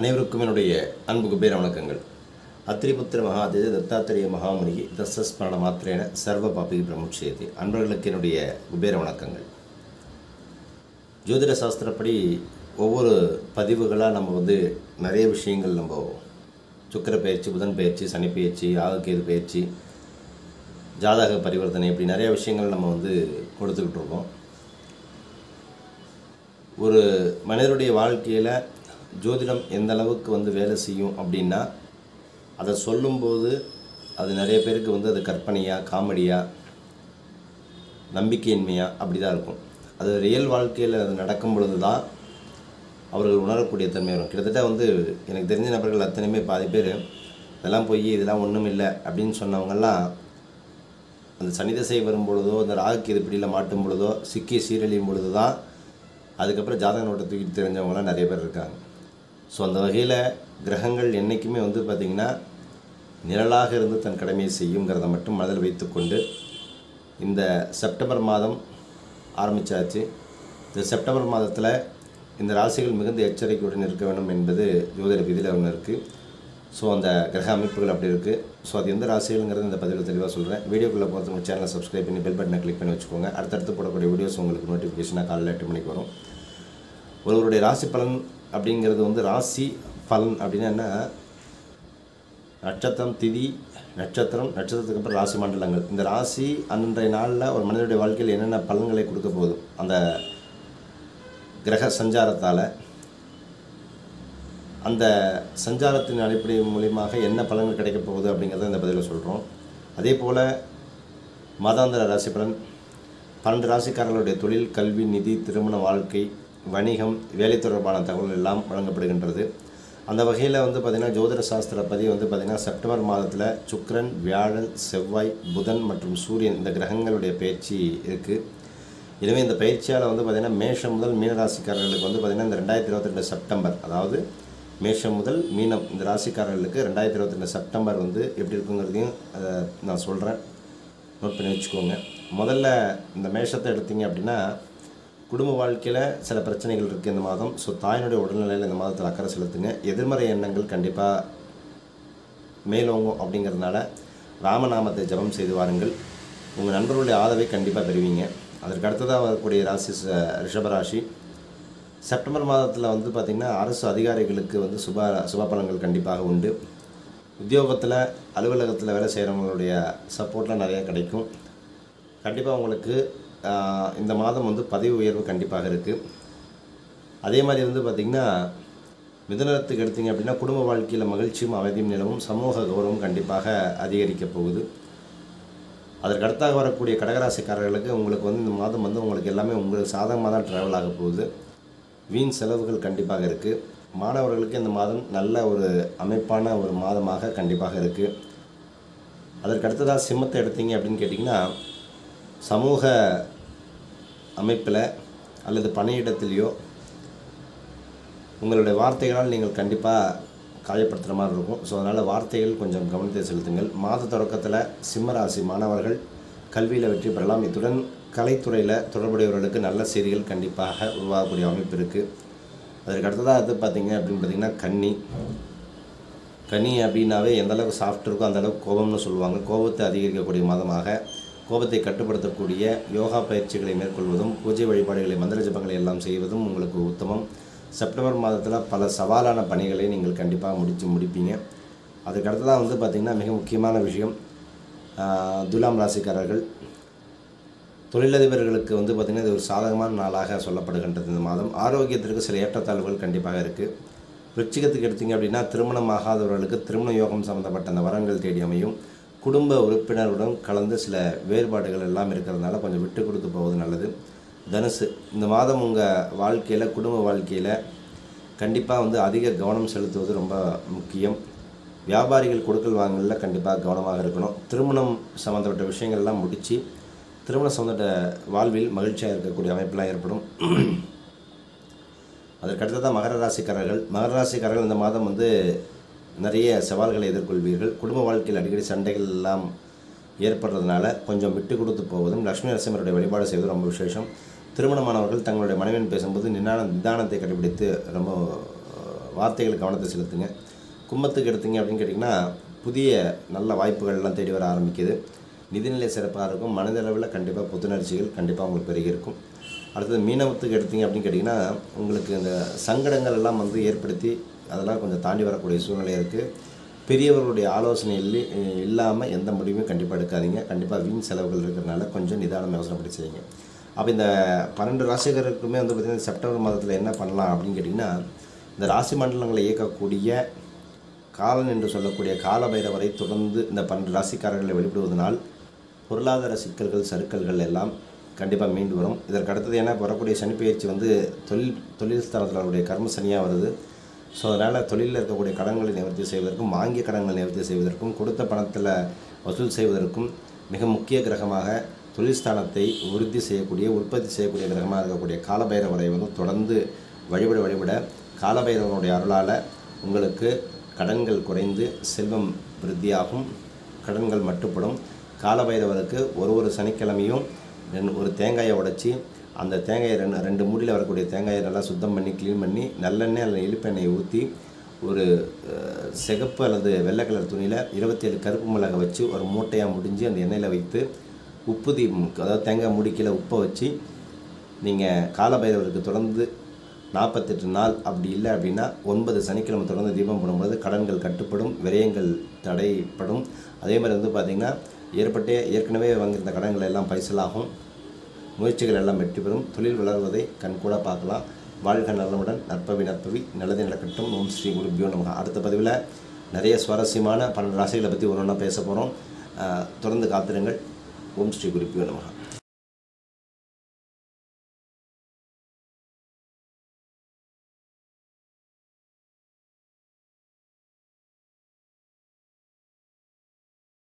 அனைவருக்கும் என்னுடைய அன்பு குபேர வணக்கங்கள் அத்திரிபுத்திர மகாதேஜ தத்தாத்திரேய மகாமுனி தசஸ்மரண மாத்திரேன சர்வ பாபி பிரமுட்சியதி அன்பர்களுக்கு என்னுடைய குபேர வணக்கங்கள் ஜோதிட சாஸ்திரப்படி ஒவ்வொரு பதிவுகளாக நம்ம வந்து நிறைய விஷயங்கள் நம்ம சுக்கிர பயிற்சி புதன் பயிற்சி சனி பயிற்சி ஆகக்கேது பயிற்சி ஜாதக பரிவர்த்தனை இப்படி நிறைய விஷயங்கள் நம்ம வந்து கொடுத்துக்கிட்டு இருக்கோம் ஒரு மனிதருடைய வாழ்க்கையில் ஜோதிடம் எந்த அளவுக்கு வந்து வேலை செய்யும் அப்படின்னா அதை சொல்லும்போது அது நிறைய பேருக்கு வந்து அது கற்பனையாக காமெடியாக நம்பிக்கையின்மையாக அப்படி தான் இருக்கும் அது ரியல் வாழ்க்கையில் அது நடக்கும் பொழுது தான் அவர்கள் உணரக்கூடிய தன்மை வரும் கிட்டத்தட்ட வந்து எனக்கு தெரிஞ்ச நபர்கள் அத்தனையுமே பாதி பேர் இதெல்லாம் போய் இதெல்லாம் ஒன்றும் இல்லை அப்படின்னு சொன்னவங்கெல்லாம் அந்த சனி திசை வரும் பொழுதோ அந்த ராகுக்கு இது இப்படியில் மாட்டும் பொழுதோ சிக்கி சீரழியும் பொழுது தான் அதுக்கப்புறம் ஜாதக நோட்டை தூக்கிட்டு தெரிஞ்சவங்களாம் நிறைய பேர் இருக்காங்க ஸோ அந்த வகையில் கிரகங்கள் என்றைக்குமே வந்து பார்த்திங்கன்னா நிழலாக இருந்து தன் கடமையை செய்யுங்கிறத மட்டும் மனதில் வைத்துக்கொண்டு இந்த செப்டம்பர் மாதம் ஆரம்பித்தாச்சு இந்த செப்டம்பர் மாதத்தில் இந்த ராசிகள் மிகுந்த எச்சரிக்கையுடன் இருக்க வேண்டும் என்பது ஜோதிட விதியில் ஒன்று இருக்குது ஸோ அந்த கிரக அமைப்புகள் அப்படி இருக்குது ஸோ அது எந்த ராசிகள்ங்கிறது இந்த பதிவில் தெளிவாக சொல்கிறேன் வீடியோக்குள்ளே போகிறதுக்கு சேனலை சப்ஸ்கிரைப் பண்ணி பெல் பட்டனை கிளிக் பண்ணி வச்சுக்கோங்க அடுத்தடுத்து போடக்கூடிய வீடியோஸ் உங்களுக்கு நோட்டிஃபிகேஷனாக காலையில் எட்டு மணிக்கு வரும் ஒருவருடைய ராசி பலன் அப்படிங்கிறது வந்து ராசி பலன் அப்படின்னா என்ன நட்சத்திரம் திதி நட்சத்திரம் நட்சத்திரத்துக்கு அப்புறம் ராசி மண்டலங்கள் இந்த ராசி அன்றைய நாளில் ஒரு மனிதனுடைய வாழ்க்கையில் என்னென்ன பலன்களை கொடுக்க போகுது அந்த கிரக சஞ்சாரத்தால் அந்த சஞ்சாரத்தின் அடிப்படை மூலியமாக என்ன பலன்கள் கிடைக்கப் போகுது அப்படிங்கிறத இந்த பதிவில் சொல்கிறோம் அதே போல் மாதாந்திர ராசி பலன் பன்னெண்டு ராசிக்காரர்களுடைய தொழில் கல்வி நிதி திருமண வாழ்க்கை வணிகம் வேலை தொடர்பான தகவல் எல்லாம் வழங்கப்படுகின்றது அந்த வகையில் வந்து பார்த்திங்கன்னா ஜோதிட சாஸ்திர பதிவு வந்து பார்த்திங்கன்னா செப்டம்பர் மாதத்தில் சுக்கிரன் வியாழன் செவ்வாய் புதன் மற்றும் சூரியன் இந்த கிரகங்களுடைய பயிற்சி இருக்குது எனவே இந்த பயிற்சியால் வந்து பார்த்திங்கன்னா மேஷம் முதல் மீனராசிக்காரர்களுக்கு வந்து பார்த்திங்கன்னா இந்த ரெண்டாயிரத்தி இருபத்தி ரெண்டு செப்டம்பர் அதாவது மேஷம் முதல் மீனம் இந்த ராசிக்காரர்களுக்கு ரெண்டாயிரத்தி இருபத்தி ரெண்டு செப்டம்பர் வந்து எப்படி இருக்குங்கிறதையும் அதை நான் சொல்கிறேன் நோட் பண்ணி வச்சுக்கோங்க முதல்ல இந்த மேஷத்தை எடுத்தீங்க அப்படின்னா குடும்ப வாழ்க்கையில் சில பிரச்சனைகள் இருக்குது இந்த மாதம் ஸோ தாயினுடைய உடல்நிலையில் இந்த மாதத்தில் அக்கறை செலுத்துங்க எதிர்மறை எண்ணங்கள் கண்டிப்பாக மேலோங்கும் அப்படிங்கிறதுனால ராமநாமத்தை ஜெபம் செய்து வாருங்கள் உங்கள் நண்பர்களுடைய ஆதரவை கண்டிப்பாக பெறுவீங்க அதற்கு அடுத்ததாக வரக்கூடிய ராசி ச- ரிஷபராசி செப்டம்பர் மாதத்தில் வந்து பார்த்திங்கன்னா அரசு அதிகாரிகளுக்கு வந்து சுப சுப பலன்கள் கண்டிப்பாக உண்டு உத்தியோகத்தில் அலுவலகத்தில் வேலை செய்கிறவங்களுடைய சப்போர்ட்லாம் நிறையா கிடைக்கும் கண்டிப்பாக உங்களுக்கு ஆஹ், இந்த மாதம் வந்து பதவி உயர்வு கண்டிப்பாக இருக்குது அதே மாதிரி வந்து பார்த்திங்கன்னா மிதுனத்துக்கு எடுத்தீங்க அப்படின்னா குடும்ப வாழ்க்கையில் மகிழ்ச்சியும் அமைதியும் நிலவும் சமூக கௌரவம் கண்டிப்பாக அதிகரிக்க போகுது அதற்கு அடுத்தாக வரக்கூடிய கடகராசிக்காரர்களுக்கு உங்களுக்கு வந்து இந்த மாதம் வந்து உங்களுக்கு எல்லாமே உங்களுக்கு சாதகமாக தான் ட்ராவல் ஆக போகுது வீண் செலவுகள் கண்டிப்பாக இருக்குது மாணவர்களுக்கு இந்த மாதம் நல்ல ஒரு அமைப்பான ஒரு மாதமாக கண்டிப்பாக இருக்குது அதற்கு அடுத்ததாக சிம்மத்தை எடுத்தீங்க அப்படின்னு கேட்டிங்கன்னா சமூக அமைப்பில் அல்லது பணியிடத்திலேயோ உங்களுடைய வார்த்தைகளால் நீங்கள் கண்டிப்பாக காயப்படுத்துகிற மாதிரி இருக்கும் ஸோ அதனால் வார்த்தைகள் கொஞ்சம் கவனத்தை செலுத்துங்கள் மாத தொடக்கத்தில் சிம்மராசி மாணவர்கள் கல்வியில் வெற்றி பெறலாம் இத்துடன் கலைத்துறையில் தொடர்புடையவர்களுக்கு நல்ல செய்திகள் கண்டிப்பாக உருவாகக்கூடிய அமைப்பு இருக்குது அதற்கு அடுத்ததாக அது பார்த்தீங்க அப்படின்னு பார்த்தீங்கன்னா கன்னி கனி அப்படின்னாவே எந்த அளவுக்கு சாஃப்ட் இருக்கோ அந்த அளவுக்கு கோபம்னு சொல்லுவாங்க கோபத்தை அதிகரிக்கக்கூடிய மாதமாக கோபத்தை கட்டுப்படுத்தக்கூடிய யோகா பயிற்சிகளை மேற்கொள்வதும் பூஜை வழிபாடுகளை மந்திர ஜபங்களை எல்லாம் செய்வதும் உங்களுக்கு உத்தமம் செப்டம்பர் மாதத்தில் பல சவாலான பணிகளை நீங்கள் கண்டிப்பாக முடித்து முடிப்பீங்க அதுக்கு அடுத்ததாக வந்து பார்த்திங்கன்னா மிக முக்கியமான விஷயம் ஆஹ், துலாம் ராசிக்காரர்கள் தொழிலதிபர்களுக்கு வந்து பார்த்திங்கன்னா இது ஒரு சாதகமான நாளாக சொல்லப்படுகின்றது இந்த மாதம் ஆரோக்கியத்திற்கு சில ஏற்றத்தாழ்வுகள் கண்டிப்பாக இருக்குது விருச்சிகத்துக்கு எடுத்தீங்க அப்படின்னா திருமணம் ஆகாதவர்களுக்கு திருமண யோகம் சம்மந்தப்பட்ட அந்த வரங்கள் தேடி அமையும் குடும்ப உறுப்பினருடன் கலந்து சில வேறுபாடுகள் எல்லாம் இருக்கிறதுனால கொஞ்சம் விட்டு கொடுத்து போவது நல்லது தனுசு இந்த மாதம் உங்கள் வாழ்க்கையில் குடும்ப வாழ்க்கையில் கண்டிப்பாக வந்து அதிக கவனம் செலுத்துவது ரொம்ப முக்கியம் வியாபாரிகள் கொடுக்கல் வாங்கலில் கண்டிப்பாக கவனமாக இருக்கணும் திருமணம் சம்மந்தப்பட்ட விஷயங்கள்லாம் முடித்து திருமணம் சம்மந்தப்பட்ட வாழ்வில் மகிழ்ச்சியாக இருக்கக்கூடிய அமைப்பெல்லாம் ஏற்படும் அதற்கு அடுத்ததான் மகர ராசிக்காரர்கள் மகர ராசிக்காரர்கள் இந்த மாதம் வந்து நிறைய சவால்களை எதிர்கொள்வீர்கள் குடும்ப வாழ்க்கையில் அடிக்கடி சண்டைகள் எல்லாம் ஏற்படுறதுனால கொஞ்சம் விட்டு கொடுத்து போவதும் லட்சுமி நரசிம்மருடைய வழிபாடு செய்வது ரொம்ப விசேஷம் திருமணமானவர்கள் தங்களுடைய மனைவியின் பேசும்போது நிதான நிதானத்தை கடைபிடித்து ரொம்ப அஹ், வார்த்தைகள் கவனத்தை செலுத்துங்க கும்பத்துக்கு எடுத்தீங்க அப்படின்னு கேட்டிங்கன்னா புதிய நல்ல வாய்ப்புகள்லாம் தேடி வர ஆரம்பிக்குது நிதிநிலை சிறப்பாக இருக்கும் மனதளவில் கண்டிப்பாக புத்துணர்ச்சிகள் கண்டிப்பாக உங்களுக்கு பெருகி இருக்கும் அடுத்தது மீனவத்துக்கு எடுத்தீங்க அப்படின்னு கேட்டிங்கன்னா உங்களுக்கு இந்த சங்கடங்கள் எல்லாம் வந்து ஏற்படுத்தி அதெல்லாம் கொஞ்சம் தாண்டி வரக்கூடிய சூழ்நிலை இருக்குது பெரியவர்களுடைய ஆலோசனை இல்லை இல்லாமல் எந்த முடிவும் கண்டிப்பாக எடுக்காதீங்க கண்டிப்பாக வீண் செலவுகள் இருக்கிறனால கொஞ்சம் நிதானம் யோசனைப்படி செய்யுங்க அப்போ இந்த பன்னெண்டு ராசிகருக்குமே வந்து பார்த்திங்கன்னா செப்டம்பர் மாதத்தில் என்ன பண்ணலாம் அப்படின்னு கேட்டிங்கன்னா இந்த ராசி மண்டலங்களை இயக்கக்கூடிய காலன் என்று சொல்லக்கூடிய கால பைரவரை தொடர்ந்து இந்த பன்னெண்டு ராசிக்காரர்களை வெளிப்படுவதனால் பொருளாதார சிக்கல்கள் சறுக்கல்கள் எல்லாம் கண்டிப்பாக மீண்டு வரும் இதற்கு அடுத்தது ஏன்னா இப்ப வரக்கூடிய சனிப்பெயர்ச்சி வந்து தொழில் தொழில் ஸ்தானத்தில் அவருடைய கர்ம சனியாக வருது ஸோ அதனால் தொழிலில் இருக்கக்கூடிய கடன்களை நிவர்த்தி செய்வதற்கும் வாங்கிய கடன்களை நிவர்த்தி செய்வதற்கும் கொடுத்த பணத்தில் வசூல் செய்வதற்கும் மிக முக்கிய கிரகமாக தொழில் ஸ்தானத்தை உறுதி செய்யக்கூடிய உற்பத்தி செய்யக்கூடிய கிரகமாக இருக்கக்கூடிய காலபைரவரை வந்து தொடர்ந்து வழிபட வழிபட காலபைரவனுடைய அருளால் உங்களுக்கு கடன்கள் குறைந்து செல்வம் விருத்தியாகும் கடன்கள் மட்டுப்படும் காலபைரவருக்கு ஒரு ஒரு சனிக்கிழமையும் ரெண்டு ஒரு தேங்காயை உடைச்சி அந்த தேங்காயை ரெண்டு ரெண்டு மூடியில் வரக்கூடிய தேங்காயை நல்லா சுத்தம் பண்ணி க்ளீன் பண்ணி நல்லெண்ணெய் அல்லது இழுப்பெண்ணெய் ஊற்றி ஒரு அஹ், சிகப்பு அல்லது வெள்ளை கலர் துணியில் இருபத்தேழு கருப்பு மிளகை வச்சு ஒரு மூட்டையாக முடிஞ்சு அந்த எண்ணெயில் வைத்து உப்பு தீபம் அதாவது தேங்காய் முடிக்கில் உப்பை வச்சு நீங்கள் காலபைரவருக்கு தொடர்ந்து நாற்பத்தெட்டு நாள் அப்படி இல்லை அப்படின்னா ஒன்பது சனிக்கிழமை தொடர்ந்து தீபம் போடும்போது கடன்கள் கட்டுப்படும் விரயங்கள் தடைப்படும் அதே மாதிரி வந்து பார்த்திங்கன்னா ஏற்பட்டே ஏற்கனவே வாங்கியிருந்த கடன்கள் எல்லாம் பைசலாகும் முயற்சிகள் எல்லாம் வெற்றி பெறும் தொழில் வளர்வதை கண்கூட பார்க்கலாம் வாழ்க நலமுடன் நற்பவி நற்பவி நல்லது நடக்கட்டும் ஓம் ஸ்ரீ குருபியோ நமக அடுத்த பதிவில் நிறைய சுவாரஸ்யமான பன்னெண்டு ராசிகளை பற்றி ஒன்று ஒன்றா பேச போகிறோம் தொடர்ந்து காத்திருங்கள் ஓம் ஸ்ரீ குருபியோ நமக